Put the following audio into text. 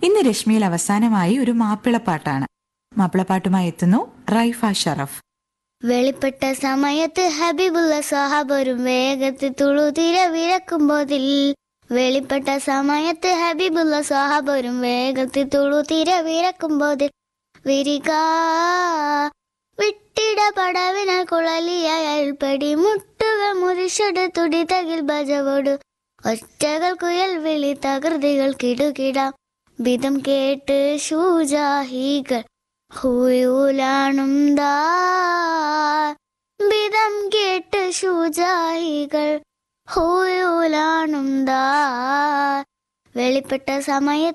ഇന്ന് രശ്മിയിൽ അവസാനമായി ഒരു മാപ്പിളപ്പാട്ടാണ് മാപ്പിളപ്പാട്ടുമായി എത്തുന്നു റൈഫ ഷറഫ് വെളിപ്പെട്ട സമയത്ത് ഹബീബുള്ള സ്വഹാബരും വേഗത്തിൽ തുളുതിര വിരക്കുമ്പോതിൽ വെളിപ്പെട്ട സമയത്ത് ഹബീബുള്ള സ്വഹാബരും വേഗത്തിൽ തുളുതിര വിരക്കുമ്പോതിൽ വിരിക വിട്ടിട പടവിനാൽ കുളലിയാൽ പടി മുട്ടുകൾ മുറിച്ചൊട് തുടി തകിൽ ബജവോട് ഒറ്റകൾ കുയൽ വിളി തകൃതികൾ കിടുകിടാം വിധം കേട്ട് ശൂജാഹികൾ ഹൂയൂലാണും ദാ വിധം കേട്ട് ശൂജാഹികൾ ഹൂയൂലാണും ദാ വെളിപ്പെട്ട സമയത്ത്